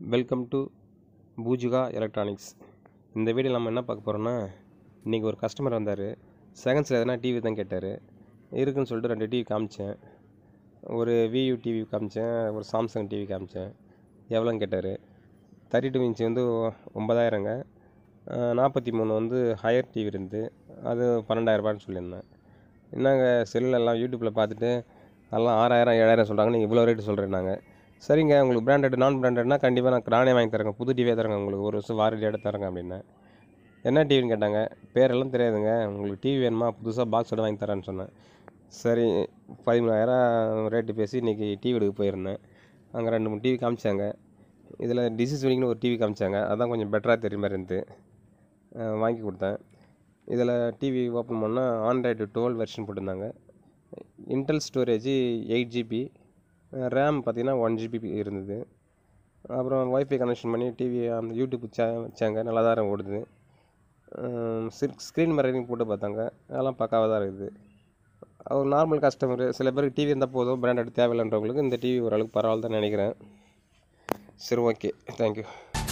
welcome to பூஜுகா electronics இந்த video நம்ம என்ன பார்க்க போகிறோம்னா இன்றைக்கி ஒரு கஸ்டமர் வந்தார் செகண்ட்ஸில் எதனா டிவி தான் கேட்டார் இருக்குன்னு சொல்லிட்டு ரெண்டு டிவி காமிச்சேன் ஒரு வியூ டிவி காமிச்சேன் ஒரு சாம்சங் டிவி காமிச்சேன் எவ்வளோன்னு கேட்டார் தேர்ட்டி டூ இன்ச் வந்து ஒம்பதாயிரங்க நாற்பத்தி மூணு வந்து ஹையர் டிவி இருந்து அது பன்னெண்டாயிரரூபான்னு சொல்லியிருந்தேன் என்னங்க செல்லில் எல்லாம் யூடியூப்பில் பார்த்துட்டு எல்லாம் ஆறாயிரம் ஏழாயிரம் சொல்கிறாங்க நீங்கள் இவ்வளோ ரேட்டு சொல்கிறேன்னாங்க சரிங்க உங்களுக்கு பிராண்டட் நான் பிராண்டட்னா கண்டிப்பாக நான் நானே வாங்கி தரேங்க புது டிவியே தரேங்க உங்களுக்கு ஒரு வருஷம் வாரண்டி தரேங்க அப்படின்னேன் என்ன டிவின்னு கேட்டாங்க பேரெல்லாம் தெரியாதுங்க உங்களுக்கு டிவி வேணுமா புதுசாக பாக்ஸோட வாங்கி தரேன்னு சொன்னேன் சரி பதிமூணாயிரம் ரேட்டு பேசி இன்றைக்கி டிவி எடுக்க போயிருந்தேன் அங்கே ரெண்டு மூணு டிவி காமிச்சாங்க இதில் டிசீஸ் வெடிங்னு ஒரு டிவி காமிச்சாங்க அதான் கொஞ்சம் பெட்டராக தெரியுற மாதிரி இருந்து அஹ் வாங்கி கொடுத்தேன் இதில் டிவி ஓப்பன் பண்ணால் ஆண்ட்ராய்டு டுவெல் வெர்ஷன் போட்டிருந்தாங்க internal storage eight GB RAM பார்த்தீங்கன்னா ஒன் ஜிபி இருந்தது அப்புறம் ஒய்ஃபை கனெக்ஷன் பண்ணி டிவி அந்த யூடியூப் சே வச்சாங்க நல்லா தான் ஓடுது ஸ்க்ரீன் மிரரிங் போட்டு பார்த்தாங்க அதெல்லாம் பக்காவாக தான் இருக்குது ஒரு நார்மல் கஸ்டமர் சில பேருக்கு டிவி இருந்தால் போதும் பிராண்டட் தேவையில்லைன்றவங்களுக்கு இந்த டிவி ஓரளவுக்கு பரவாயில்ல தான் நினைக்கிறேன் சரி ஓகே தேங்க்யூ